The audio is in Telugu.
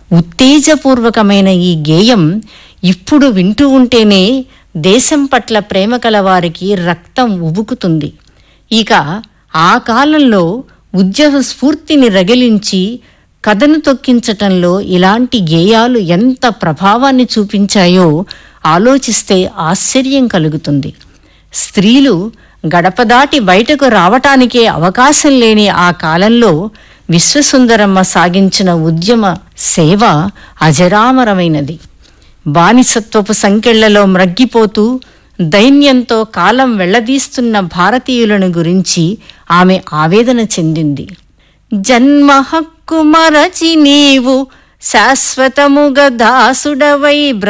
ఉత్తేజపూర్వకమైన ఈ గేయం ఇప్పుడు వింటూ ఉంటేనే దేశం పట్ల ప్రేమ కలవారికి రక్తం ఉబుకుతుంది ఇక ఆ కాలంలో ఉద్యమ స్ఫూర్తిని రగిలించి కథను తొక్కించటంలో ఇలాంటి గేయాలు ఎంత ప్రభావాన్ని చూపించాయో ఆలోచిస్తే ఆశ్చర్యం కలుగుతుంది స్త్రీలు గడప దాటి బయటకు రావటానికే అవకాశం లేని ఆ కాలంలో విశ్వసుందరమ్మ సాగించిన ఉద్యమ సేవ అజరామరమైనది బానిసత్వపు సంకెళ్లలో మ్రగ్గిపోతూ దైన్యంతో కాలం వెళ్లదీస్తున్న భారతీయులను గురించి ఆమె ఆవేదన చెందింది జన్మ హక్కు మరచి నీవు శాశ్వతముగా దాసుడవై